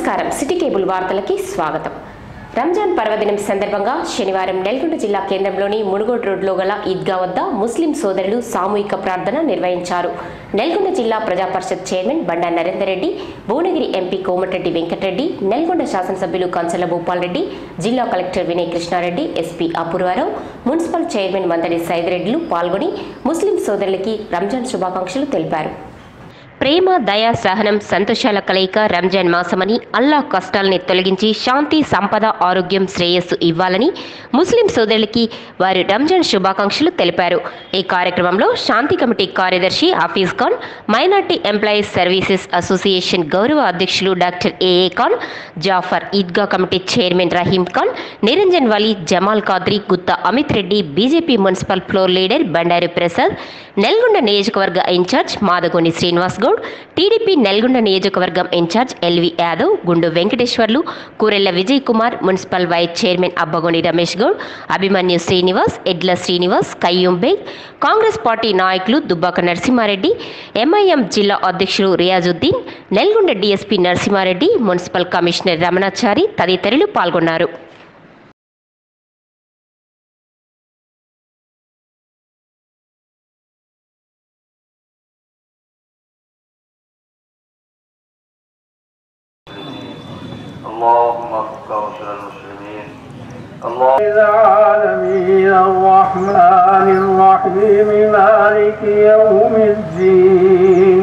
నమస్కారం city cable వార్తలకి స్వాగతం రంజాన్ పర్వదినం సందర్భంగా శనివారం నెల్గొండ జిల్లా కేంద్రంలోని మునుగోడు రోడ్లో గల ఈద్గా వద్ద ముస్లిం సోదరులు సామూహిక ప్రార్థన నిర్వహించారు నెల్గొండ జిల్లా ప్రజా పరిషత్ చైర్మన్ బండా నరేందర్ రెడ్డి భువనగిరి ఎంపీ కోమటిరెడ్డి వెంకటరెడ్డి నెల్గొండ శాసనసభ్యులు కంచల భూపాల్ రెడ్డి జిల్లా collector Vinay Krishnareddy SP Apoorvarao municipal chairman Mandadi సైదిరెడ్డిలు పాల్గొని ముస్లిం సోదరులకి రంజాన్ శుభాకాంక్షలు తెలిపారు ప్రేమ దయా సహనం సంతోషాల కలయిక రంజాన్ మాసమని అల్లా కష్టాలని తొలగించి శాంతి సంపద ఆరోగ్యం శ్రేయస్సు ఇవ్వాలని ముస్లిం సోదరులకి వారి రంజాన్ శుభాకాంక్షలు తెలిపారు ఈ కార్యక్రమంలో శాంతి కమిటీ కార్యదర్శి Hafeez Khan minority employees services association గౌరవ అధ్యక్షులు doctor AA Khan Jafar Eidgah committee chairman Rahim Khan Niranjan Wali Jamal Khadri Gutta Amit Reddy BJP municipal floor leader Bandaru Prasad Nalgonda నియోజకవర్గ ఇన్ఛార్జ్ మాదగోని శ్రీనివాస్ గౌడ్ టీడీపీ నెల్గొండ నియోజకవర్గం incharge LV Yadav Gundu Venkateswarlu Kurella Vijay Kumar municipal vice chairman Abbagoni Ramesh Goud Abhimanyu Srinivas Edla Srinivas Qayyum Baig Congress party నాయకులు దుబ్బాక నరసింహారెడ్డి ఎంఐఎం జిల్లా అధ్యక్షులు Riyazuddin Nalgonda DSP Narasimhareddy municipal commissioner Ramanachari తదితరులు పాల్గొన్నారు اللهم اغفر المسلمين اللهم العالمين الرحمن الرحيم مالك يوم الدين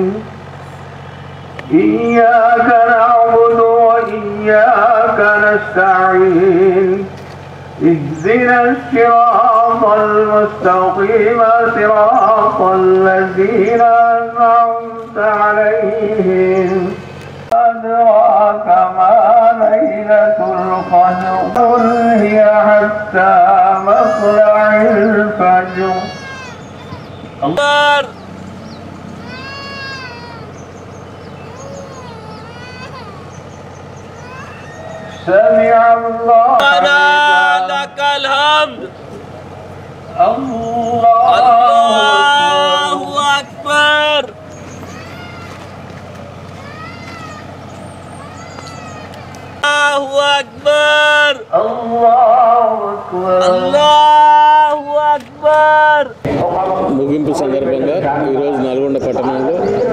إياك نعبد وإياك نستعين اهدنا الصراط المستقيم صراط الذين أنعمت عليهم أدراك ما ليلة القدر قل هي حتى مطلع الفجر سمع الله ربنا لك الحمد الله الله أكبر الله أكبر الله أكبر الله أكبر ముగింపు సందర్భంగా ఈరోజు నల్గొండ పట్టణంలో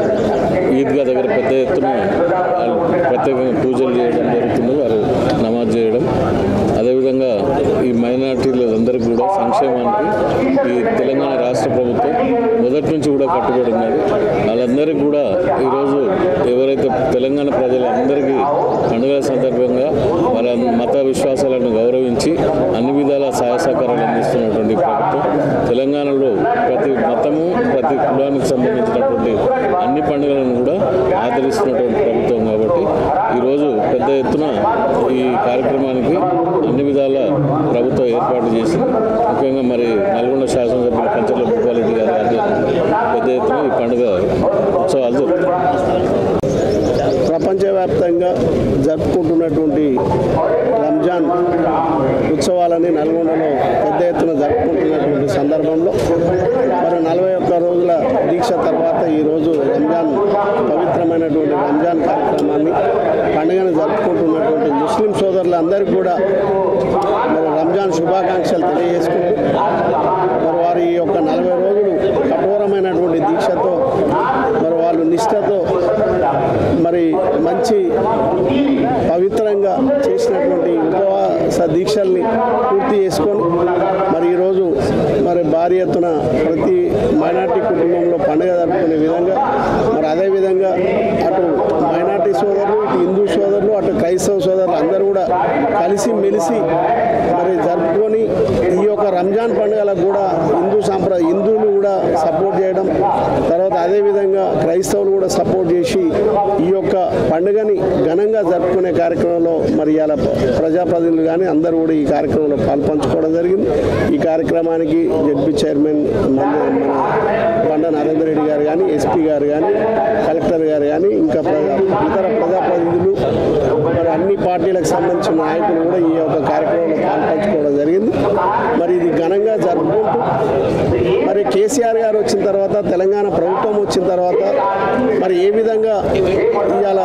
ఈద్గా దగ్గర పెద్ద ఎత్తున వాళ్ళు ప్రత్యేకంగా పూజలు చేయడం జరుగుతుంది వారు నమాజ్ చేయడం అదేవిధంగా ఈ మైనార్టీలందరికీ కూడా సంక్షేమానికి ఈ తెలంగాణ రాష్ట్ర ప్రభుత్వం మొదటి నుంచి కూడా కట్టుబడి ఉన్నది వాళ్ళందరికీ కూడా ఈరోజు ఎవరైతే తెలంగాణ ప్రజలందరికీ పండుగల సందర్భంగా వాళ్ళ మత విశ్వాసాలను గౌరవించి అన్ని విధాల సహాయ సహకారాలు అందిస్తున్నటువంటి ప్రభుత్వం తెలంగాణలో ప్రతి మతము ప్రతి కులానికి సంబంధించినటువంటి అన్ని పండుగలను కూడా ఆదరిస్తున్నటువంటి ప్రభుత్వం కాబట్టి ఈరోజు పెద్ద ఎత్తున ఈ కార్యక్రమానికి అన్ని విధాల ప్రభుత్వం ఏర్పాటు చేసింది ముఖ్యంగా మరి నల్గొండ శాసనసభ్యులు కంచెల భూపాలరెడ్డి గారి ఆధ్వర్యంలో పెద్ద ఎత్తున ఈ పండుగ ఉత్సవాలు జరుగుతాయి ప్రపంచవ్యాప్తంగా జరుపుకుంటున్నటువంటి రంజాన్ ఉత్సవాలని నల్గొండలో పెద్ద ఎత్తున జరుపుకుంటున్నటువంటి సందర్భంలో మరి నలభై ఒక్క రోజుల దీక్ష తర్వాత ఈరోజు రంజాన్ పవిత్రమైనటువంటి రంజాన్ కార్యక్రమాన్ని పండుగను జరుపుకుంటున్నటువంటి ముస్లిం సోదరులందరికీ కూడా మరి రంజాన్ శుభాకాంక్షలు తెలియజేసుకుంటూ మరి వారి ఈ యొక్క నలభై రోజులు కఠోరమైనటువంటి దీక్షతో మరి వాళ్ళు నిష్ఠతో మరి మంచి పవిత్రంగా చేసినటువంటి ఉపవాస దీక్షల్ని పూర్తి చేసుకొని మరి ఈరోజు మరి భారీ ఎత్తున ప్రతి మైనార్టీ కుటుంబంలో పండుగ జరుపుకునే విధంగా మరి అదేవిధంగా అటు మైనార్టీ సోదరులు ఇటు హిందూ సోదరులు అటు క్రైస్తవ సోదరులు అందరూ కూడా కలిసి మెలిసి మరి జరుపుకొని ఈ యొక్క రంజాన్ పండుగలకు కూడా హిందూ సాంప్రదాయ హిందువులు కూడా సపోర్ట్ చేయడం తర్వాత అదేవిధంగా క్రైస్తవులు కూడా సపోర్ట్ చేసి ఈ యొక్క పండుగని ఘనంగా జరుపుకునే కార్యక్రమంలో మరి ఇలా ప్రజాప్రతినిధులు కానీ అందరూ కూడా ఈ కార్యక్రమంలో పాల్పంచుకోవడం జరిగింది ఈ కార్యక్రమానికి జడ్పీ చైర్మన్ మన మన బండ నరేందర్ రెడ్డి గారు కానీ ఎస్పీ గారు కానీ కలెక్టర్ గారు కానీ ఇంకా ప్రజా ఇతర ప్రజాప్రతినిధులు మరి అన్ని పార్టీలకు సంబంధించిన నాయకులు కూడా ఈ యొక్క కార్యక్రమంలో పాల్పంచుకోవడం జరిగింది మరి ఇది ఘనంగా జరుపుకుంటూ మరి కేసీఆర్ గారు వచ్చిన తర్వాత తెలంగాణ ప్రభుత్వం వచ్చిన తర్వాత మరి ఏ విధంగా ఇవాళ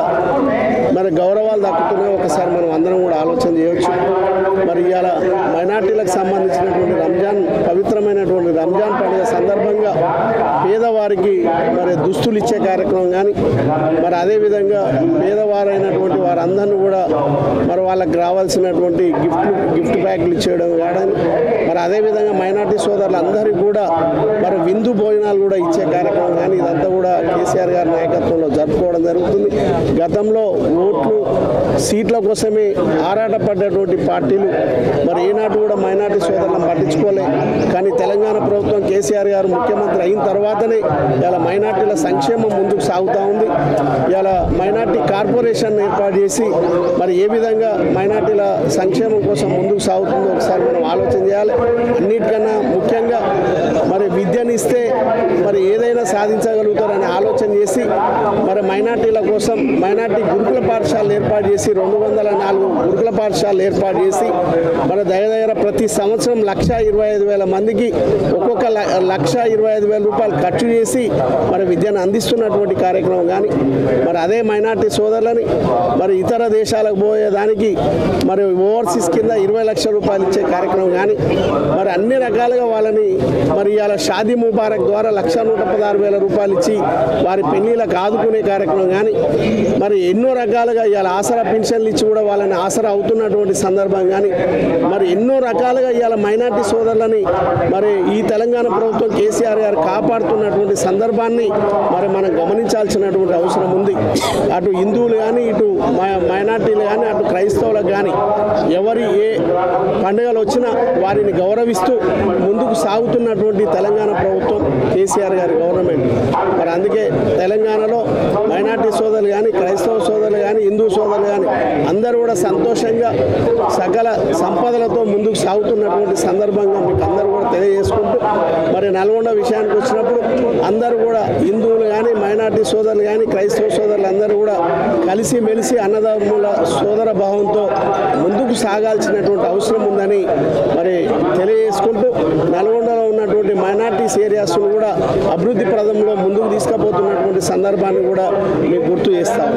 మరి గౌరవాలు దక్కుతున్నాయో ఒకసారి మనం అందరం కూడా ఆలోచన చేయవచ్చు మరి ఇవాళ మైనార్టీలకు సంబంధించినటువంటి రంజాన్ పవిత్రమైనటువంటి రంజాన్ పండుగ సందర్భంగా పేదవారికి మరి దుస్తులు ఇచ్చే కార్యక్రమం కానీ మరి అదేవిధంగా పేదవారైనటువంటి వారందరినీ కూడా మరి వాళ్ళకి రావాల్సినటువంటి గిఫ్ట్ గిఫ్ట్ ప్యాక్లు ఇచ్చేయడం కానీ మరి అదేవిధంగా మైనార్టీ సోదరులందరికీ కూడా మరి విందు భోజనాలు కూడా ఇచ్చే కార్యక్రమం కానీ ఇదంతా కూడా కేసీఆర్ గారి నాయకత్వంలో జరుపుకోవడం జరుగుతుంది గతంలో ఓట్లు సీట్ల కోసమే ఆరాటపడ్డటువంటి పార్టీలు మరి ఏనాడు కూడా మైనార్టీ సోదరులను పట్టించుకోలే కానీ తెలంగాణ ప్రభుత్వం కేసీఆర్ గారు ముఖ్యమంత్రి అయిన తర్వాతనే ఇలా మైనార్టీల సంక్షేమం ముందుకు సాగుతూ ఉంది ఇలా మైనార్టీ కార్పొరేషన్ ఏర్పాటు చేసి మరి ఏ విధంగా మైనార్టీల సంక్షేమం కోసం ముందుకు సాగుతుందో ఒకసారి మనం ఆలోచన చేయాలి అన్నిటికన్నా ముఖ్యంగా మరి విద్యను ఇస్తే మరి ఏదైనా సాధించగలుగుతారని ఆలోచన చేసి మరి మైనార్టీల కోసం మైనార్టీ గురుకుల పాఠశాలలు ఏర్పాటు చేసి రెండు వందల నాలుగు గురుకుల పాఠశాలలు ఏర్పాటు చేసి మన దగ్గర దగ్గర ప్రతి సంవత్సరం లక్ష ఇరవై ఐదు వేల మందికి ఒక్కొక్క ల- లక్ష ఇరవై ఐదు వేల రూపాయలు ఖర్చు చేసి మరి విద్యను అందిస్తున్నటువంటి కార్యక్రమం కానీ మరి అదే మైనార్టీ సోదరులని మరి ఇతర దేశాలకు పోయేదానికి మరి ఓవర్సీస్ కింద ఇరవై లక్షల రూపాయలు ఇచ్చే కార్యక్రమం కానీ మరి అన్ని రకాలుగా వాళ్ళని మరి ఇవాళ షాదీ ముబారక్ ద్వారా లక్ష నూట పదహారు వేల రూపాయలు ఇచ్చి వారి పెళ్లిళ్ళకు ఆదుకునే కార్యక్రమం కానీ మరి ఎన్నో రకాలుగా ఇవాళ ఆసరా పెన్షన్లు ఇచ్చి కూడా వాళ్ళని ఆసరా అవుతున్నటువంటి సందర్భం కానీ మరి ఎన్నో రకాలుగా ఇవాళ మైనార్టీ సోదరులని మరి ఈ తెలంగాణ ప్రభుత్వం కేసీఆర్ గారు కాపాడుతున్నటువంటి సందర్భాన్ని మరి మనం గమనించాల్సినటువంటి అవసరం ఉంది అటు హిందువులు కానీ ఇటు మై- మైనార్టీలు కానీ అటు క్రైస్తవులకు కానీ ఎవరి ఏ పండుగలు వచ్చినా వారిని గౌరవిస్తూ ముందుకు సాగుతున్నటువంటి తెలంగాణ ప్రభుత్వం కేసీఆర్ గారి గవర్నమెంట్ మరి అందుకే తెలంగాణలో మైనార్టీ సోదరులు కానీ క్రైస్తవ సోదరులు కానీ హిందూ సోదరులు కానీ అందరూ కూడా సంతోషంగా సకల సంపదలతో ముందుకు సాగుతున్నటువంటి సందర్భంగా మీకు అందరూ కూడా తెలియజేసుకుంటూ మరి నల్గొండ విషయానికి వచ్చినప్పుడు అందరూ కూడా హిందువులు కానీ మైనార్టీ సోదరులు కానీ క్రైస్తవ సోదరులు అందరూ కూడా కలిసి మెలిసి అన్నదమ్ముల సోదర భావంతో ముందుకు సాగాల్సినటువంటి అవసరం ఉందని మరి తెలియజేసుకుంటూ నల్గొండలో ఉన్నటువంటి మైనార్టీస్ ఏరియాస్ను కూడా అభివృద్ధి ప్రదంలో ముందుకు తీసుకుపోతున్నటువంటి సందర్భాన్ని కూడా మీకు గుర్తు చేస్తాము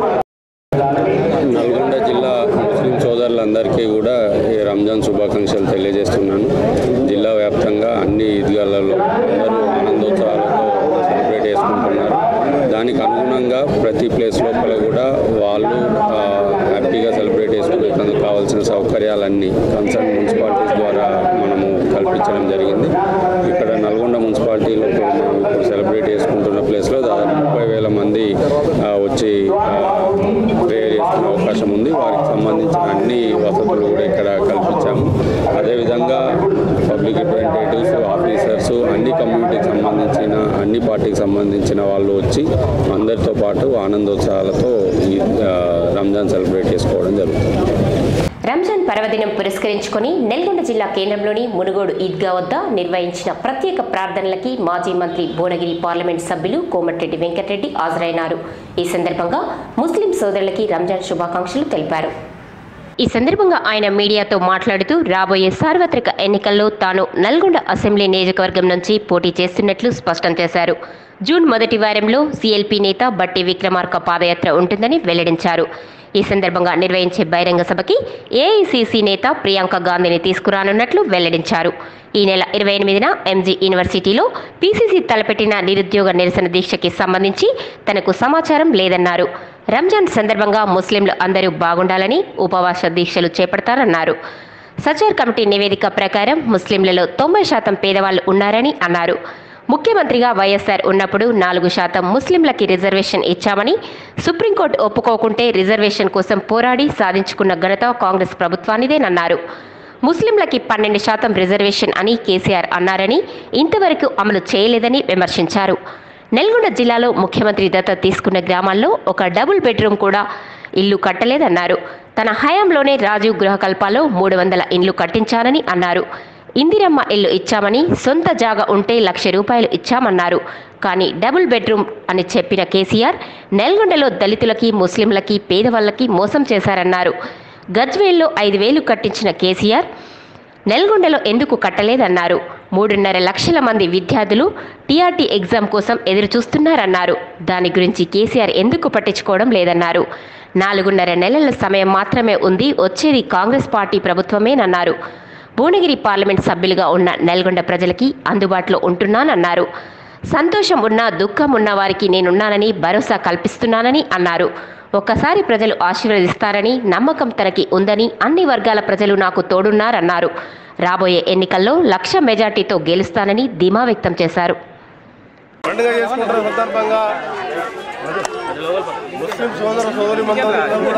నల్గొండ జిల్లా ముస్లిం సోదరులందరికీ కూడా ఈ రంజాన్ శుభాకాంక్షలు తెలియజేస్తున్నాను జిల్లా వ్యాప్తంగా అన్ని ఈద్గాలలో అందరూ ఆనందోత్సవాలతో సెలబ్రేట్ చేసుకుంటున్నారు దానికి అనుగుణంగా ప్రతి ప్లేస్ లోపల కూడా వాళ్ళు ఆ, హ్యాపీగా సెలబ్రేట్ చేసుకునేందుకు కావాల్సిన సౌకర్యాలన్నీ కన్సర్న్ మున్సిపాలిటీస్ ద్వారా మనము కల్పించడం జరిగింది ఇక్కడ నల్గొండ మున్సిపాలిటీలో ఇప్పుడు మనం ఇప్పుడు సెలబ్రేట్ చేసుకుంటున్న ప్లేస్లో దాదాపు ముప్పై వేల మంది ఆ, వచ్చి ప్రేయర్ చేసుకునే అవకాశం ఉంది వారికి సంబంధించిన అన్ని వసతులు కూడా ఇక్కడ కల్పించాము అదేవిధంగా పబ్లిక్ రిప్రజెంటేటివ్స్ ఆఫీసర్స్ అన్ని కమ్యూనిటీకి సంబంధించిన అన్ని పార్టీకి సంబంధించిన వాళ్ళు వచ్చి అందరితో పాటు ఆనందోత్సవాలతో ఈ ఆ, రంజాన్ సెలబ్రేట్ చేసుకోవడం జరుగుతుంది రంజాన్ పర్వదినం పురస్కరించుకొని నల్గొండ జిల్లా కేంద్రంలోని మునుగోడు ఈద్గా వద్ద నిర్వహించిన ప్రత్యేక ప్రార్థనలకి మాజీ మంత్రి భువనగిరి పార్లమెంట్ సభ్యులు కోమటిరెడ్డి వెంకటరెడ్డి హాజరైనారు ఈ సందర్భంగా ముస్లిం సోదరులకి రంజాన్ శుభాకాంక్షలు తెలిపారు ఈ సందర్భంగా ఆయన మీడియాతో మాట్లాడుతూ రాబోయే సార్వత్రిక ఎన్నికల్లో తాను నల్గొండ అసెంబ్లీ నియోజకవర్గం నుంచి పోటీ చేస్తున్నట్లు స్పష్టం చేశారు జూన్ మొదటి వారంలో సీఎల్పీ నేత బట్టి విక్రమార్క పాదయాత్ర ఉంటుందని వెల్లడించారు ఈ సందర్భంగా నిర్వహించే బహిరంగ సభకి ఏఐసీసీ నేత ప్రియాంక గాంధీని తీసుకురానున్నట్లు వెల్లడించారు ఈ నెల ఇరవై ఎనిమిదిన ఎంజీ యూనివర్సిటీలో పీసీసీ తలపెట్టిన నిరుద్యోగ నిరసన దీక్షకి సంబంధించి తనకు సమాచారం లేదన్నారు రంజాన్ సందర్భంగా ముస్లింలు అందరూ బాగుండాలని ఉపవాస దీక్షలు చేపడతారన్నారు సచార్ కమిటీ నివేదిక ప్రకారం ముస్లింలలో తొంభై శాతం పేదవాళ్లు ఉన్నారని అన్నారు ముఖ్యమంత్రిగా వైఎస్ఆర్ ఉన్నప్పుడు నాలుగు శాతం ముస్లింలకి రిజర్వేషన్ ఇచ్చామని సుప్రీంకోర్టు ఒప్పుకోకుంటే రిజర్వేషన్ కోసం పోరాడి సాధించుకున్న ఘనత కాంగ్రెస్ ప్రభుత్వానిదేనన్నారు ముస్లింలకి పన్నెండు శాతం రిజర్వేషన్ అని కేసీఆర్ అన్నారని ఇంతవరకు అమలు చేయలేదని విమర్శించారు నల్గొండ జిల్లాలో ముఖ్యమంత్రి దత్త తీసుకున్న గ్రామాల్లో ఒక డబుల్ బెడ్రూమ్ కూడా ఇల్లు కట్టలేదన్నారు తన హయాంలోనే రాజీవ్ గృహకల్పాలో మూడు వందల ఇండ్లు కట్టించానని అన్నారు ఇందిరమ్మ ఇల్లు ఇచ్చామని సొంత జాగా ఉంటే లక్ష రూపాయలు ఇచ్చామన్నారు కానీ డబుల్ బెడ్రూమ్ అని చెప్పిన కేసీఆర్ నల్గొండలో దళితులకి ముస్లింలకి పేదవాళ్ళకి మోసం చేశారన్నారు గజ్వేల్లో ఐదు వేలు కట్టించిన కేసీఆర్ నల్గొండలో ఎందుకు కట్టలేదన్నారు మూడున్నర లక్షల మంది విద్యార్థులు టీఆర్టీ ఎగ్జామ్ కోసం ఎదురు చూస్తున్నారన్నారు దాని గురించి కేసీఆర్ ఎందుకు పట్టించుకోవడం లేదన్నారు నాలుగున్నర నెలల సమయం మాత్రమే ఉంది వచ్చేది కాంగ్రెస్ పార్టీ ప్రభుత్వమేనన్నారు భువనగిరి పార్లమెంట్ సభ్యులుగా ఉన్న నల్గొండ ప్రజలకి అందుబాటులో ఉంటున్నానన్నారు సంతోషం ఉన్నా దుఃఖం ఉన్న వారికి నేనున్నానని భరోసా కల్పిస్తున్నానని అన్నారు ఒక్కసారి ప్రజలు ఆశీర్వదిస్తారని నమ్మకం తనకి ఉందని అన్ని వర్గాల ప్రజలు నాకు తోడున్నారన్నారు రాబోయే ఎన్నికల్లో లక్ష మెజార్టీతో గెలుస్తానని ధీమా వ్యక్తం చేశారు పండుగ చేసుకుంటున్న సందర్భంగా ముస్లిం సోదర సోదరి కూడా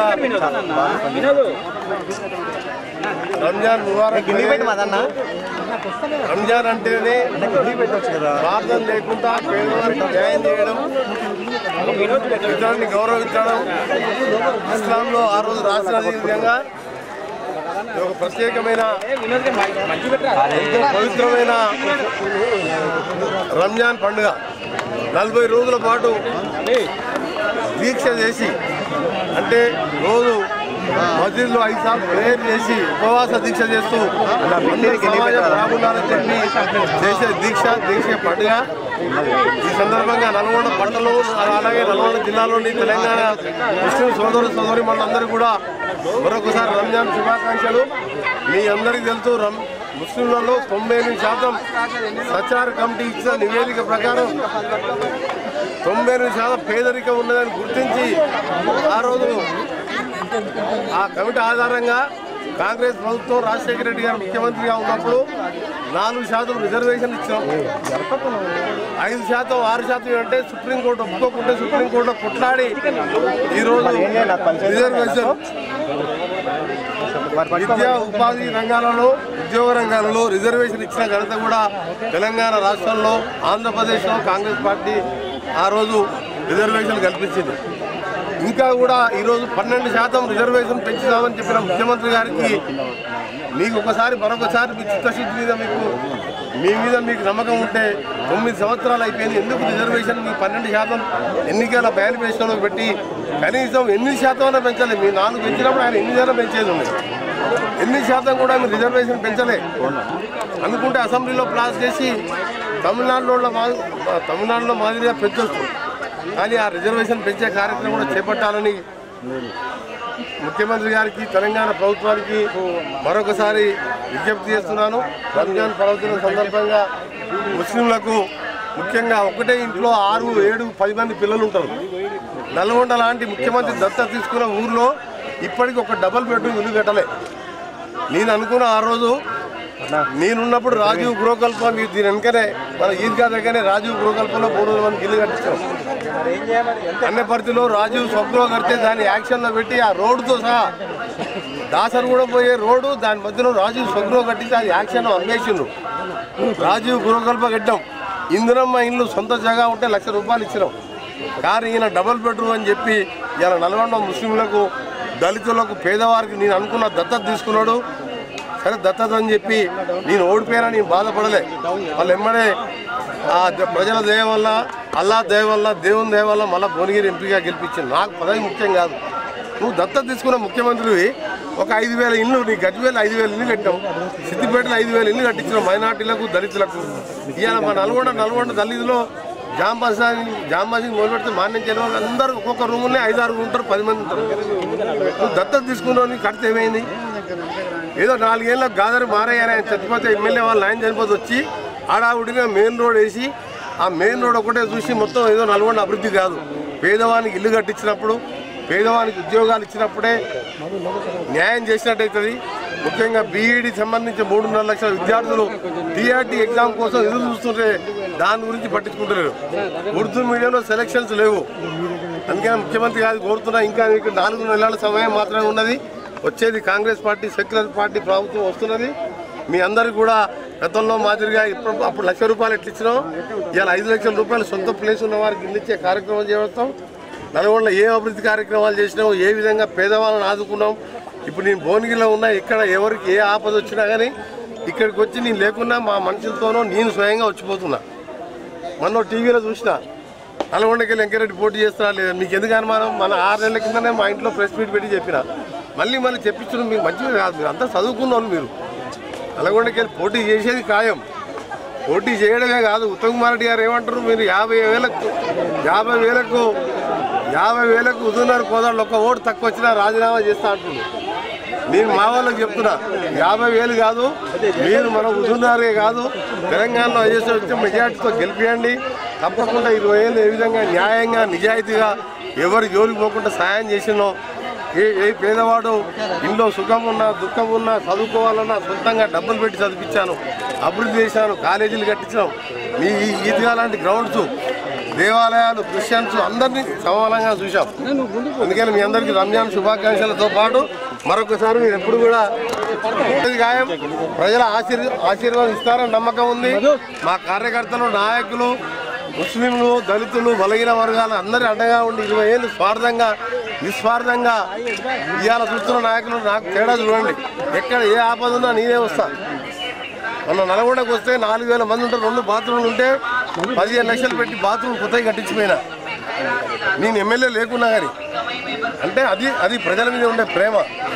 రంజాన్ ముబారక్ రంజాన్ అంటేనే ప్రార్థన లేకుండా పేదవారికి న్యాయం చేయడం ఇతరులని గౌరవించడం ఇస్లాంలో ఆ రోజు రాసిన విధంగా ఇది ఒక ప్రత్యేకమైన ఎంతో పవిత్రమైన రంజాన్ పండుగ నలభై రోజుల పాటు దీక్ష చేసి అంటే రోజు మసీదులో ఐదు సార్లు ప్రేయర్ చేసి ఉపవాస దీక్ష చేస్తూ అందరి సమాజం బాగుండాలని చెప్పి చేసే దీక్ష చేసే పండుగ ఈ సందర్భంగా నల్గొండ పట్టణంలో అలాగే నల్గొండ జిల్లాలోని తెలంగాణ ముస్లిం సోదరు సోదరి మనందరూ కూడా మరొకసారి రంజాన్ శుభాకాంక్షలు మీ అందరికీ తెలుసు రం ముస్లింలలో తొంభై ఎనిమిది శాతం సచార కమిటీ ఇచ్చిన నివేదిక ప్రకారం తొంభై ఎనిమిది శాతం పేదరికం ఉన్నదని గుర్తించి ఆ రోజు ఆ కమిటీ ఆధారంగా కాంగ్రెస్ ప్రభుత్వం రాజశేఖర రెడ్డి గారు ముఖ్యమంత్రిగా ఉన్నప్పుడు నాలుగు శాతం రిజర్వేషన్ ఇచ్చినాం ఐదు శాతం ఆరు శాతం అంటే సుప్రీంకోర్టు ఒప్పుకోకుంటే సుప్రీంకోర్టులో కొట్లాడి ఈరోజు రిజర్వేషన్ విద్యా ఉపాధి రంగాలలో ఉద్యోగ రంగాలలో రిజర్వేషన్ ఇచ్చిన ఘనత కూడా తెలంగాణ రాష్ట్రంలో ఆంధ్రప్రదేశ్లో కాంగ్రెస్ పార్టీ ఆ రోజు రిజర్వేషన్ కల్పించింది ఇంకా కూడా ఈరోజు పన్నెండు శాతం రిజర్వేషన్ పెంచుదామని చెప్పిన ముఖ్యమంత్రి గారికి మీకు ఒకసారి మరొకసారి మీ చిత్తశుద్ధి మీద మీకు మీ మీద మీకు నమ్మకం ఉంటే తొమ్మిది సంవత్సరాలు అయిపోయింది ఎందుకు రిజర్వేషన్ మీ పన్నెండు శాతం ఎన్నికల మేనిఫెస్టోలో పెట్టి కనీసం ఎనిమిది శాతం పెంచలేదు మీ నాలుగు పెంచినప్పుడు ఆయన ఎనిమిది శాతం పెంచేది ఉంది ఎనిమిది శాతం కూడా మీరు రిజర్వేషన్ పెంచలే అనుకుంటే అసెంబ్లీలో పాస్ చేసి తమిళనాడులో మా తమిళనాడులో మాదిరిగా పెంచొచ్చు కానీ ఆ రిజర్వేషన్ పెంచే కార్యక్రమం కూడా చేపట్టాలని ముఖ్యమంత్రి గారికి తెలంగాణ ప్రభుత్వానికి మరొకసారి విజ్ఞప్తి చేస్తున్నాను రంజాన్ పర్వదినం సందర్భంగా ముస్లింలకు ముఖ్యంగా ఒకటే ఇంట్లో ఆరు ఏడు పది మంది పిల్లలు ఉంటారు నల్గొండ లాంటి ముఖ్యమంత్రి దత్తత తీసుకున్న ఊర్లో ఇప్పటికి ఒక డబల్ బెడ్రూమ్ ఇల్లు కట్టలే నేను అనుకున్న ఆ రోజు నేనున్నప్పుడు రాజీవ్ గృహకల్ప మీరు దీని వెనకనే మన ఈద్గా దగ్గరనే రాజీవ్ గృహకల్పలో మూడు వందల మంది ఇల్లు కట్టించాం అన్నపర్తిలో రాజీవ్ స్వగృహ కడితే దాన్ని యాక్షన్లో పెట్టి ఆ రోడ్డుతో సహా దాసర్ కూడా పోయే రోడ్డు దాని మధ్యలో రాజీవ్ స్వగృహ కట్టించి అది యాక్షన్ అమ్మేసిండ్రు రాజీవ్ గృహకల్ప కట్టాం ఇందిరమ్మ ఇల్లు సొంత జాగా ఉంటే లక్ష రూపాయలు ఇచ్చినాం కానీ ఈయన డబుల్ బెడ్రూమ్ అని చెప్పి ఇలా నల్గొండ ముస్లింలకు దళితులకు పేదవారికి నేను అనుకున్న దత్తత తీసుకున్నాడు సరే దత్తత అని చెప్పి నేను ఓడిపోయినా నేను బాధపడలే వాళ్ళు ఎమ్మడే ఆ ద- ప్రజల దయ వల్ల అల్లా దయ వల్ల దేవుని దయ వల్ల మళ్ళీ భువనగిరి ఎంపీగా గెలిపించింది నాకు పదవి ముఖ్యం కాదు నువ్వు దత్తత తీసుకున్న ముఖ్యమంత్రివి ఒక ఐదు వేల ఇల్లు నీ గజ్వేలు ఐదు వేల ఇల్లు కట్టావు సిద్దిపేటలో ఐదు వేల ఇల్లు కట్టించిన మైనార్టీలకు దళితులకు ఇవాళ మా నల్గొండ నల్గొండ దళితులో జాంబాసాని జాంబాసి మొదలు పెడితే మా నుంచి వెళ్ళిన వాళ్ళు అందరూ ఒక్కొక్క రూమునే ఐదు ఆరు ఉంటారు పది మంది ఉంటారు నువ్వు దత్తత తీసుకున్నావు నీకు కడితే ఏమైంది ఏదో నాలుగేళ్ళ గాదరి మారయ్యారు ఆయన చచ్చిపోతే ఎమ్మెల్యే వాళ్ళు ఆయన చనిపోతే వచ్చి ఆడావుడిగా మెయిన్ రోడ్ వేసి ఆ మెయిన్ రోడ్ ఒకటే చూసి మొత్తం ఏదో నల్గొండ అభివృద్ధి కాదు పేదవానికి ఇల్లు కట్టించినప్పుడు పేదవానికి ఉద్యోగాలు ఇచ్చినప్పుడే న్యాయం చేసినట్టయితుంది ముఖ్యంగా బీఈడి సంబంధించి మూడున్నర లక్షల విద్యార్థులు టీఆర్టీ ఎగ్జామ్ కోసం ఎదురు చూస్తుంటే దాని గురించి పట్టించుకుంటలేరు ఉర్దూ మీడియంలో సెలక్షన్స్ లేవు అందుకని ముఖ్యమంత్రి గారు కోరుతున్నా ఇంకా మీకు నాలుగు నెలల సమయం మాత్రమే ఉన్నది వచ్చేది కాంగ్రెస్ పార్టీ సెక్యులర్ పార్టీ ప్రభుత్వం వస్తున్నది మీ అందరికి కూడా గతంలో మాదిరిగా ఇప్పుడు అప్పుడు లక్ష రూపాయలు ఎట్లా ఇచ్చినాం ఇవాళ ఐదు లక్షల రూపాయలు సొంత ప్లేస్ ఉన్న వారికి ఇల్లు ఇచ్చే కార్యక్రమం చేస్తాం నల్గొండలో ఏ అభివృద్ధి కార్యక్రమాలు చేసినాం ఏ విధంగా పేదవాళ్ళని ఆదుకున్నాం ఇప్పుడు నేను భువనగిరిలో ఉన్నా ఇక్కడ ఎవరికి ఏ ఆపద వచ్చినా కానీ ఇక్కడికి వచ్చి నేను లేకున్నా మా మనుషులతోనో నేను స్వయంగా వచ్చిపోతున్నా మొన్న టీవీలో చూసిన నల్గొండకి వెంకరెడ్డి పోటీ చేస్తున్నా లేదా మీకు ఎందుకు అనుమానం మన ఆరు నెలల కిందనే మా ఇంట్లో ప్రెస్ మీట్ పెట్టి చెప్పిన మళ్ళీ మళ్ళీ చెప్పించడం మీకు మంచిది కాదు మీరు అంతా చదువుకున్న వాళ్ళు మీరు నల్గొండకి వెళ్ళి పోటీ చేసేది ఖాయం పోటీ చేయడమే కాదు ఉత్తమ్ కుమార్ రెడ్డి గారు ఏమంటారు మీరు యాభై వేలకు యాభై వేలకు యాభై వేలకు ఉదున్నారు కోదాడు ఒక్క ఓటు తక్కువ వచ్చినా రాజీనామా చేస్తా అంటున్నారు నేను మా వాళ్ళకి చెప్తున్నా యాభై వేలు కాదు మీరు మన ఉదున్నారే కాదు తెలంగాణలో చేసే వచ్చే మెజార్టీతో గెలిపియండి తప్పకుండా ఇరవై ఏళ్ళు ఏ విధంగా న్యాయంగా నిజాయితీగా ఎవరు జోలికి పోకుండా సాయం చేసినో ఏ ఏ పేదవాడు ఇంట్లో సుఖం ఉన్నా దుఃఖం ఉన్నా చదువుకోవాలన్నా సొంతంగా డబ్బులు పెట్టి చదివించాను అభివృద్ధి చేశాను కాలేజీలు కట్టించాను మీ ఈ ఈద్గా లాంటి గ్రౌండ్స్ దేవాలయాలు క్రిస్టియన్స్ అందరినీ సమానంగా చూశాం అందుకని మీ అందరికీ రంజాన్ శుభాకాంక్షలతో పాటు మరొకసారి మీరు ఎప్పుడు కూడా ఇది ఖాయం ప్రజల ఆశీర్ ఆశీర్వాదం ఇస్తారని నమ్మకం ఉంది మా కార్యకర్తలు నాయకులు ముస్లింలు దళితులు బలహీన వర్గాలు అందరి అండగా ఉండి ఇరవై ఏళ్ళు స్వార్థంగా నిస్వార్థంగా ఇవాళ చూస్తున్న నాయకులు నాకు తేడా చూడండి ఎక్కడ ఏ ఆపద ఉన్నా నేనే వస్తా మొన్న నల్గొండకు వస్తే నాలుగు వేల మంది ఉంటారు రెండు బాత్రూమ్లు ఉంటే పదిహేను లక్షలు పెట్టి బాత్రూమ్ కొత్తగా కట్టించిపోయినా నేను ఎమ్మెల్యే లేకున్నా కానీ అంటే అది అది ప్రజల మీద ఉండే ప్రేమ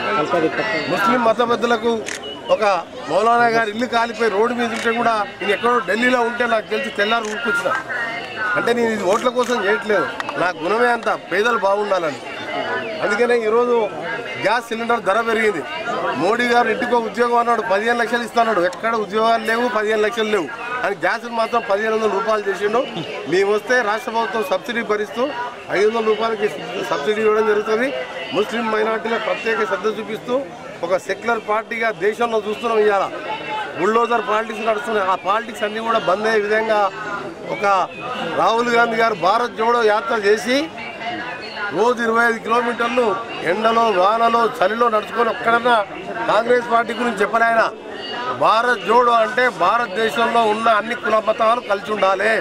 ముస్లిం మత పెద్దలకు ఒక మౌలానా గారి ఇల్లు కాలిపోయి రోడ్డు మీద ఉంటే కూడా నేను ఎక్కడో ఢిల్లీలో ఉంటే నాకు తెలిసి తెల్లారు ఊరుకొచ్చిన అంటే నేను ఇది ఓట్ల కోసం చేయట్లేదు నా గుణమే అంత పేదలు బాగుండాలని అందుకనే ఈరోజు గ్యాస్ సిలిండర్ ధర పెరిగింది మోడీ గారు ఇంటికో ఉద్యోగం అన్నాడు పదిహేను లక్షలు ఇస్తున్నాడు ఎక్కడ ఉద్యోగాలు లేవు పదిహేను లక్షలు లేవు అని గ్యాస్ మాత్రం పదిహేను వందల రూపాయలు చేసిండు మేము వస్తే రాష్ట్ర ప్రభుత్వం సబ్సిడీ భరిస్తూ ఐదు వందల రూపాయలకి సబ్సిడీ ఇవ్వడం జరుగుతుంది ముస్లిం మైనార్టీల ప్రత్యేక శ్రద్ధ చూపిస్తూ ఒక సెక్యులర్ పార్టీగా దేశంలో చూస్తున్నాం ఇవాళ బుల్డోజర్ పాలిటిక్స్ నడుస్తున్నాయి ఆ పాలిటిక్స్ అన్నీ కూడా బంద్ అయ్యే విధంగా ఒక రాహుల్ గాంధీ గారు భారత్ జోడో యాత్ర చేసి రోజు ఇరవై ఐదు కిలోమీటర్లు ఎండలో వానలో చలిలో నడుచుకొని ఒక్కడన్నా కాంగ్రెస్ పార్టీ గురించి చెప్పలేఆయన భారత్ జోడో అంటే భారతదేశంలో ఉన్న అన్ని కుల మతాలు కలిసి ఉండాలి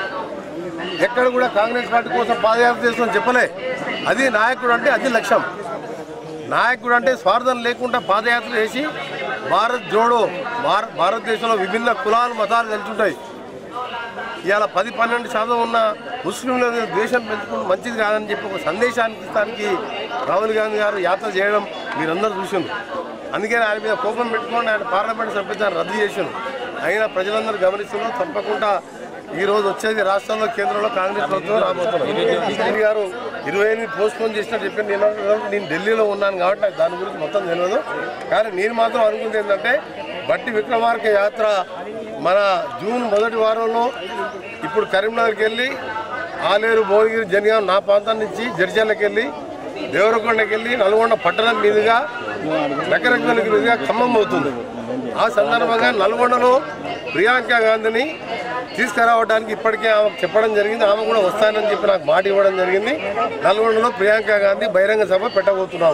ఎక్కడ కూడా కాంగ్రెస్ పార్టీ కోసం పాదయాత్ర చేస్తామని చెప్పలే అది నాయకుడు అంటే అది లక్ష్యం నాయకుడు అంటే స్వార్థం లేకుండా పాదయాత్ర చేసి భారత్ జోడో భార భారతదేశంలో విభిన్న కులాలు మతాలు కలిసి ఉంటాయి ఇవాళ పది పన్నెండు శాతం ఉన్న ముస్లింల మీద ద్వేషం పెంచుకుంటూ మంచిది కాదని చెప్పి ఒక సందేశానికి ఇస్తానికి రాహుల్ గాంధీ గారు యాత్ర చేయడం మీరందరూ చూసిండ్రు అందుకని ఆయన మీద కోపం పెట్టుకొని ఆయన పార్లమెంట్ సభ్యత్వాన్ని రద్దు చేశాను అయినా ప్రజలందరూ గమనిస్తున్నారు తప్పకుండా ఈ రోజు వచ్చేది రాష్ట్రంలో కేంద్రంలో కాంగ్రెస్ ప్రభుత్వం రాబోతున్నారు మోదీ గారు ఇరవై ఎనిమిది పోస్ట్ పోన్ చేసినట్టు చెప్పి నేను అనుకున్నాను, నేను ఢిల్లీలో ఉన్నాను కాబట్టి నాకు దాని గురించి మొత్తం తెలియదు కానీ నేను మాత్రం అనుకుంది ఏంటంటే బట్టి విక్రమార్క యాత్ర మన జూన్ మొదటి వారంలో ఇప్పుడు కరీంనగర్కి వెళ్ళి ఆలేరు భువనగిరి జనగాం నా ప్రాంతం నుంచి జడ్చర్లకి వెళ్ళి దేవరకొండకి వెళ్ళి నల్గొండ పట్టణం మీదుగా నకరకలకి మీదుగా ఖమ్మం అవుతుంది ఆ సందర్భంగా నల్గొండలో ప్రియాంక గాంధీని తీసుకురావడానికి ఇప్పటికే ఆమె చెప్పడం జరిగింది ఆమె కూడా వస్తానని చెప్పి నాకు మాట ఇవ్వడం జరిగింది నల్గొండలో ప్రియాంక గాంధీ బహిరంగ సభ పెట్టబోతున్నాం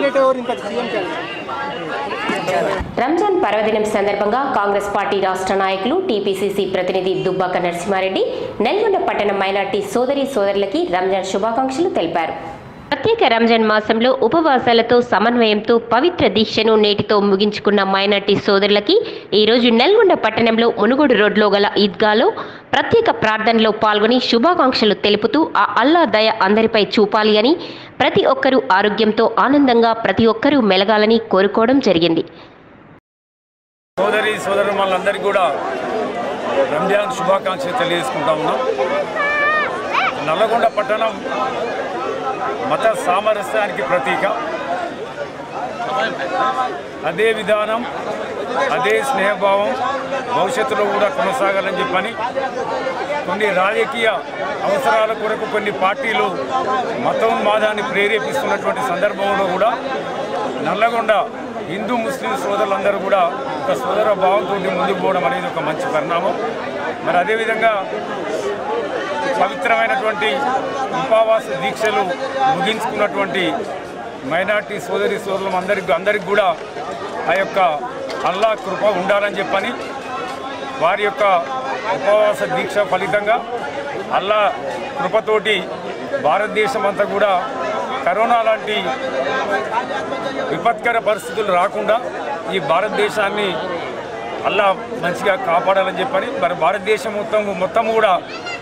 రంజాన్ పర్వదినం సందర్భంగా కాంగ్రెస్ పార్టీ రాష్ట్ర నాయకులు టీపీసీసీ ప్రతినిధి దుబ్బాక నరసింహారెడ్డి నెల్గొండ పట్టణ మైనార్టీ సోదరి సోదరులకి రంజాన్ శుభాకాంక్షలు తెలిపారు ప్రత్యేక రంజాన్ మాసంలో ఉపవాసాలతో సమన్వయంతో పవిత్ర దీక్షను నేటితో ముగించుకున్న మైనార్టీ సోదరులకి ఈరోజు నల్గొండ పట్టణంలో మునుగోడు రోడ్లో గల ఈద్గాలో ప్రత్యేక ప్రార్థనలో పాల్గొని శుభాకాంక్షలు తెలుపుతూ ఆ అల్లా దయ అందరిపై చూపాలి అని ప్రతి ఒక్కరూ ఆరోగ్యంతో ఆనందంగా ప్రతి ఒక్కరూ మెలగాలని కోరుకోవడం జరిగింది సోదరి సోదరు వాళ్ళందరికీ కూడా రంజాన్ శుభాకాంక్షలు తెలియజేసుకుంటా ఉన్నాం నల్లగొండ పట్టణం మత సామరస్యానికి ప్రతీక అదే విధానం అదే స్నేహభావం భవిష్యత్తులో కూడా కొనసాగాలని చెప్పని కొన్ని రాజకీయ అవసరాల కొరకు కొన్ని పార్టీలు మతోన్మాదాన్ని ప్రేరేపిస్తున్నటువంటి సందర్భంలో కూడా నల్లగొండ హిందూ ముస్లిం సోదరులందరూ కూడా ఒక సోదర భావంతో ముందుకు పోవడం అనేది ఒక మంచి పరిణామం మరి అదేవిధంగా పవిత్రమైనటువంటి ఉపవాస దీక్షలు ముగించుకున్నటువంటి మైనార్టీ సోదరి సోదరులు అందరికి అందరికి కూడా ఆ యొక్క అల్లా కృప ఉండాలని చెప్పని వారి యొక్క ఉపవాస దీక్ష ఫలితంగా అల్లా కృపతోటి భారతదేశం అంతా కూడా కరోనా లాంటి విపత్కర పరిస్థితులు రాకుండా ఈ భారతదేశాన్ని అల్లా మంచిగా కాపాడాలని చెప్పని మరి భారతదేశం మొత్తం మొత్తం కూడా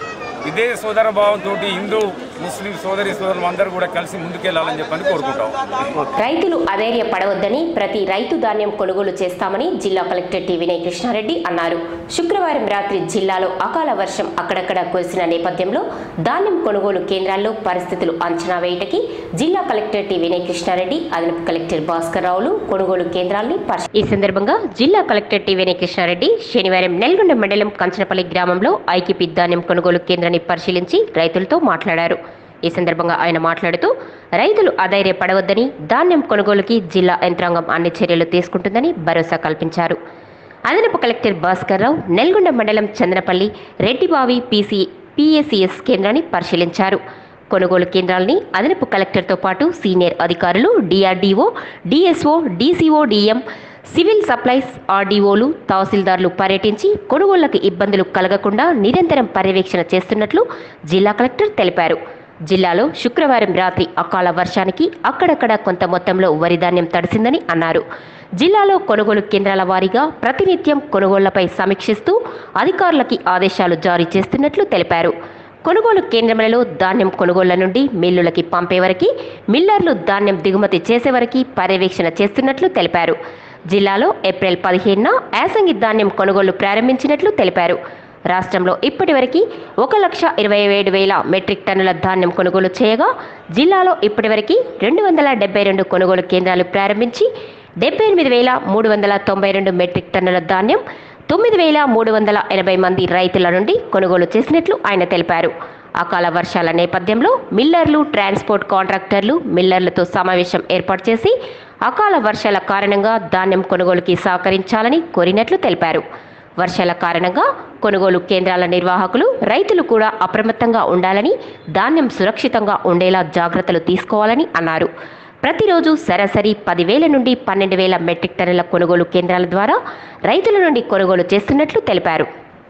ఇదే సోదర భావంతో హిందూ ముస్లిం సోదరి సోదరులు అందరూ కూడా కలిసి ముందుకెళ్లాలని చెప్పని కోరుకుంటాం రైతులు అధైర్య పడవద్దని ప్రతి రైతు ధాన్యం కొనుగోలు చేస్తామని జిల్లా కలెక్టర్ టి వినయ్ కృష్ణారెడ్డి అన్నారు శుక్రవారం రాత్రి జిల్లాలో అకాల వర్షం అక్కడక్కడ కురిసిన నేపథ్యంలో ధాన్యం కొనుగోలు కేంద్రాల్లో పరిస్థితులు అంచనా వేయటకి జిల్లా కలెక్టర్ టి వినయ్ కృష్ణారెడ్డి అదనపు కలెక్టర్ భాస్కర్ రావులు కొనుగోలు కేంద్రాల్ని పరిశీ- ఈ సందర్భంగా జిల్లా కలెక్టర్ టి వినయ్ కృష్ణారెడ్డి శనివారం నెల్గొండ మండలం కంచనపల్లి గ్రామంలో ఐకిపి ధాన్యం కొనుగోలు కేంద్రాన్ని పరిశీలించి రైతులతో మాట్లాడారు ఈ సందర్భంగా ఆయన మాట్లాడుతూ రైతులు అధైర్యపడవద్దని ధాన్యం కొనుగోలుకి జిల్లా యంత్రాంగం అన్ని చర్యలు తీసుకుంటుందని భరోసా కల్పించారు అదనపు కలెక్టర్ భాస్కర్ రావు నెల్గొండ మండలం చంద్రపల్లి రెడ్డిబావి పీసీ పిఎసిఎస్ కేంద్రాన్ని పరిశీలించారు కొనుగోలు కేంద్రాలని అదనపు కలెక్టర్తో పాటు సీనియర్ అధికారులు DRDO DSO DCO DM civil supplies ఆర్డీఓలు తహసీల్దార్లు పర్యటించి కొనుగోళ్లకు ఇబ్బందులు కలగకుండా నిరంతరం పర్యవేక్షణ చేస్తున్నట్లు జిల్లా కలెక్టర్ తెలిపారు జిల్లాలో శుక్రవారం రాత్రి అకాల వర్షానికి అక్కడక్కడ కొంత మొత్తంలో వరి ధాన్యం తడిసిందని అన్నారు జిల్లాలో కొనుగోలు కేంద్రాల వారీగా ప్రతినిత్యం కొనుగోళ్లపై సమీక్షిస్తూ అధికారులకి ఆదేశాలు జారీ చేస్తున్నట్లు తెలిపారు కొనుగోలు కేంద్రములలో ధాన్యం కొనుగోళ్ల నుండి మిల్లులకి పంపే వరకు మిల్లర్లు ధాన్యం దిగుమతి చేసే వరకు పర్యవేక్షణ చేస్తున్నట్లు తెలిపారు జిల్లాలో ఏప్రిల్ పదిహేనున యాసంగి ధాన్యం కొనుగోలు ప్రారంభించినట్లు తెలిపారు రాష్ట్రంలో ఇప్పటివరకు ఒక లక్ష ఇరవై ఏడు వేల మెట్రిక్ టన్నుల ధాన్యం కొనుగోలు చేయగా జిల్లాలో ఇప్పటివరకు రెండు వందల డెబ్బై రెండు కొనుగోలు కేంద్రాలు ప్రారంభించి డెబ్బై ఎనిమిది వేల మూడు వందల తొంభై రెండు మెట్రిక్ టన్నుల ధాన్యం తొమ్మిది వేల మూడు వందల ఎనభై మంది రైతుల నుండి కొనుగోలు చేసినట్లు ఆయన తెలిపారు అకాల వర్షాల నేపథ్యంలో మిల్లర్లు ట్రాన్స్పోర్ట్ కాంట్రాక్టర్లు మిల్లర్లతో సమావేశం ఏర్పాటు చేసి అకాల వర్షాల కారణంగా ధాన్యం కొనుగోలుకి సహకరించాలని కోరినట్లు తెలిపారు వర్షాల కారణంగా కొనుగోలు కేంద్రాల నిర్వాహకులు రైతులు కూడా అప్రమత్తంగా ఉండాలని ధాన్యం సురక్షితంగా ఉండేలా జాగ్రత్తలు తీసుకోవాలని అన్నారు ప్రతిరోజు సరాసరి పదివేల నుండి పన్నెండు వేల మెట్రిక్ టన్నుల కొనుగోలు కేంద్రాల ద్వారా రైతుల నుండి కొనుగోలు చేస్తున్నట్లు తెలిపారు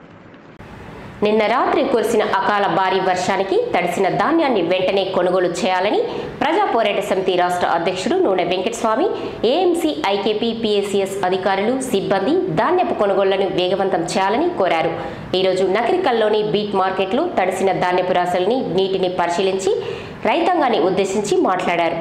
నిన్న రాత్రి కురిసిన అకాల భారీ వర్షానికి తడిసిన ధాన్యాన్ని వెంటనే కొనుగోలు చేయాలని ప్రజా పోరాట సమితి రాష్ట్ర అధ్యక్షుడు నూనె వెంకటస్వామి ఏఎంసీ ఐకేపీ పిఎస్సిఎస్ అధికారులు సిబ్బంది ధాన్యపు కొనుగోళ్లను వేగవంతం చేయాలని కోరారు ఈరోజు నకరికల్లోని బీట్ మార్కెట్లో తడిసిన ధాన్యపు రాశుల్ని నీటిని పరిశీలించి రైతాంగాన్ని ఉద్దేశించి మాట్లాడారు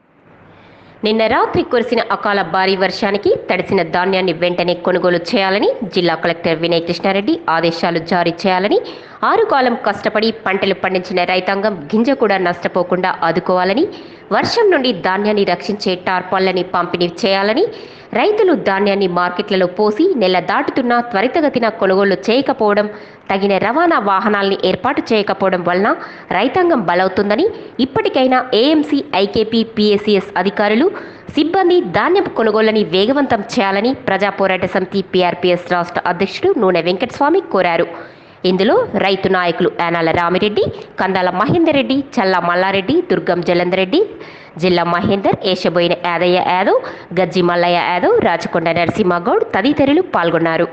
నిన్న రాత్రి కురిసిన అకాల భారీ వర్షానికి తడిసిన ధాన్యాన్ని వెంటనే కొనుగోలు చేయాలని జిల్లా కలెక్టర్ వినయ్ కృష్ణారెడ్డి ఆదేశాలు జారీ చేయాలని ఆరు కాలం కష్టపడి పంటలు పండించిన రైతాంగం గింజ కూడా నష్టపోకుండా ఆదుకోవాలని వర్షం నుండి ధాన్యాన్ని రక్షించే టార్పాళ్లని పంపిణీ చేయాలని రైతులు ధాన్యాన్ని మార్కెట్లలో పోసి నెల దాటుతున్నా త్వరితగతిన కొనుగోలు చేయకపోవడం తగిన రవాణా వాహనాల్ని ఏర్పాటు చేయకపోవడం వలన రైతాంగం బలవుతుందని ఇప్పటికైనా ఏఎంసీ ఐకేపీ పిఎస్సిఎస్ అధికారులు సిబ్బంది ధాన్యపు కొనుగోళ్లని వేగవంతం చేయాలని ప్రజా పోరాట సమితి పీఆర్పీఎస్ రాష్ట్ర అధ్యక్షుడు నూనె వెంకటస్వామి కోరారు ఇందులో రైతు నాయకులు యానాల రామిరెడ్డి కందాల మహేందర్ రెడ్డి చల్లా మల్లారెడ్డి దుర్గం జలందర్ రెడ్డి జిల్లా మహేందర్ ఏషబోయిన యాదయ్య యాదవ్ గజ్జి మల్లయ్య యాదవ్ రాచకొండ నరసింహగౌడ్ తదితరులు పాల్గొన్నారు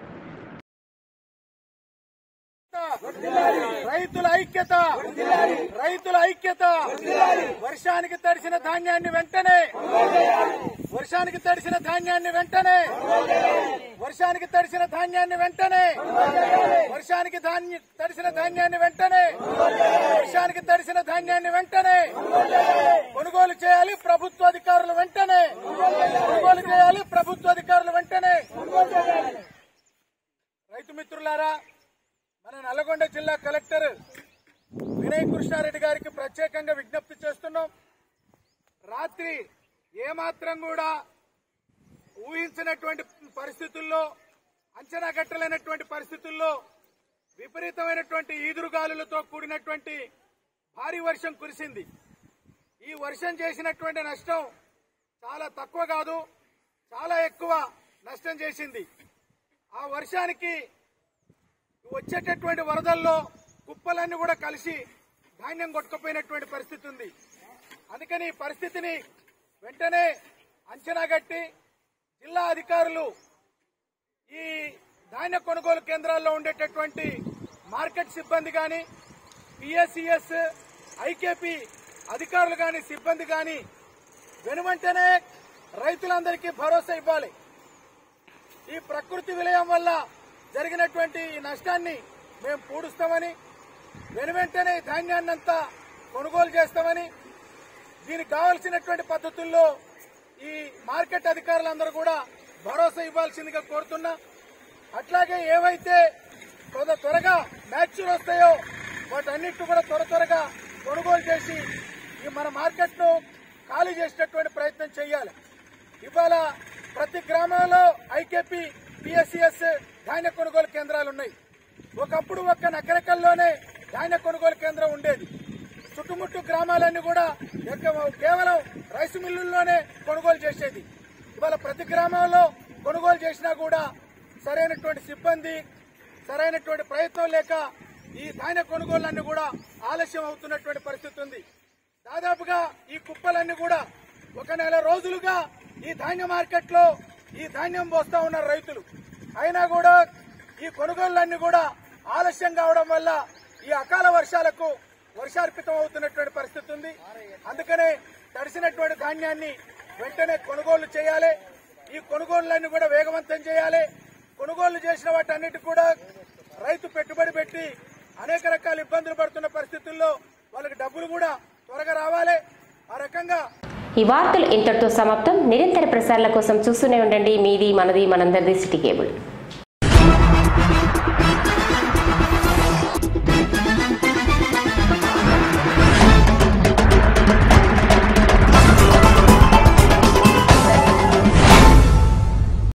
రైతుల ఐక్యత రైతుల ఐక్యత వర్షానికి తడిసిన ధాన్యాన్ని వెంటనే వర్షానికి తడిసిన ధాన్యాన్ని వెంటనే వర్షానికి తడిసిన ధాన్యాన్ని వెంటనే వర్షానికి ధాన్య తడిసిన ధాన్యాన్ని వెంటనే వర్షానికి తడిసిన ధాన్యాన్ని వెంటనే కొనుగోలు చేయాలి ప్రభుత్వ అధికారులు వెంటనే కొనుగోలు చేయాలి ప్రభుత్వ అధికారులు వెంటనే రైతు మిత్రులారా మన నల్గొండ జిల్లా కలెక్టర్ వినయ్ కృష్ణారెడ్డి గారికి ప్రత్యేకంగా విజ్ఞప్తి చేస్తున్నాం రాత్రి ఏమాత్రం కూడా ఊహించినటువంటి పరిస్థితుల్లో అంచనా కట్టలేనటువంటి పరిస్థితుల్లో విపరీతమైనటువంటి ఈదురుగాలులతో కూడినటువంటి భారీ వర్షం కురిసింది ఈ వర్షం చేసినటువంటి నష్టం చాలా తక్కువ కాదు చాలా ఎక్కువ నష్టం చేసింది ఆ వర్షానికి వచ్చేటటువంటి వరదల్లో కుప్పలన్నీ కూడా కలిసి ధాన్యం కొట్టుకుపోయినటువంటి పరిస్థితి ఉంది అందుకని ఈ పరిస్థితిని వెంటనే అంచనా కట్టి జిల్లా అధికారులు ఈ ధాన్య కొనుగోలు కేంద్రాల్లో ఉండేటటువంటి మార్కెట్ సిబ్బంది కానీ పిఎస్సిఎస్ ఐకేపీ అధికారులు కానీ సిబ్బంది కానీ వెనువెంటనే రైతులందరికీ భరోసా ఇవ్వాలి ఈ ప్రకృతి విలయం వల్ల జరిగినటువంటి ఈ నష్టాన్ని మేము పూడుస్తామని వెనువెంటనే ఈ ధాన్యాన్నంతా కొనుగోలు చేస్తామని దీనికి కావలసినటువంటి పద్ధతుల్లో ఈ మార్కెట్ అధికారులందరూ కూడా భరోసా ఇవ్వాల్సిందిగా కోరుతున్నా అట్లాగే ఏవైతే కొంత త్వరగా మ్యాచ్యూర్ వస్తాయో వాటన్నిటిని కూడా త్వర త్వరగా కొనుగోలు చేసి ఈ మన మార్కెట్ను ఖాళీ చేసేటటువంటి ప్రయత్నం చేయాలి ఇవాళ ప్రతి గ్రామంలో ఐకేపీ పిఎస్సిఎస్ ధాన్య కొనుగోలు కేంద్రాలు ఉన్నాయి ఒకప్పుడు ఒక్క నగరకల్లోనే ధాన్య కొనుగోలు కేంద్రం ఉండేది చుట్టుముట్టు గ్రామాలన్నీ కూడా ఎక్క- కేవలం రైస్ మిల్లుల్లోనే కొనుగోలు చేసేది ఇవాళ ప్రతి గ్రామంలో కొనుగోలు చేసినా కూడా సరైనటువంటి సిబ్బంది సరైనటువంటి ప్రయత్నం లేక ఈ ధాన్య కొనుగోళ్లన్నీ కూడా ఆలస్యం అవుతున్నటువంటి పరిస్థితి ఉంది దాదాపుగా ఈ కుప్పలన్నీ కూడా ఒక నెల రోజులుగా ఈ ధాన్య మార్కెట్లో ఈ ధాన్యం పోస్తా ఉన్నారు రైతులు అయినా కూడా ఈ కొనుగోళ్లన్నీ కూడా ఆలస్యం కావడం వల్ల ఈ అకాల వర్షాలకు వర్షార్పితం అవుతున్నటువంటి పరిస్థితి ఉంది అందుకనే తడిసినటువంటి ధాన్యాన్ని వెంటనే కొనుగోలు చేయాలి ఈ కొనుగోళ్లన్నీ కూడా వేగవంతం చేయాలి కొనుగోలు చేసిన వాటన్నిటి కూడా రైతు పెట్టుబడి పెట్టి అనేక రకాల ఇబ్బందులు పడుతున్న పరిస్థితుల్లో వాళ్ళకి డబ్బులు కూడా త్వరగా రావాలి ఆ రకంగా ఈ వార్తలు ఇంతటితో సమాప్తం నిరంతర ప్రసారాల కోసం చూస్తూనే ఉండండి మీది మనది మనందరిది సిటీ కేబుల్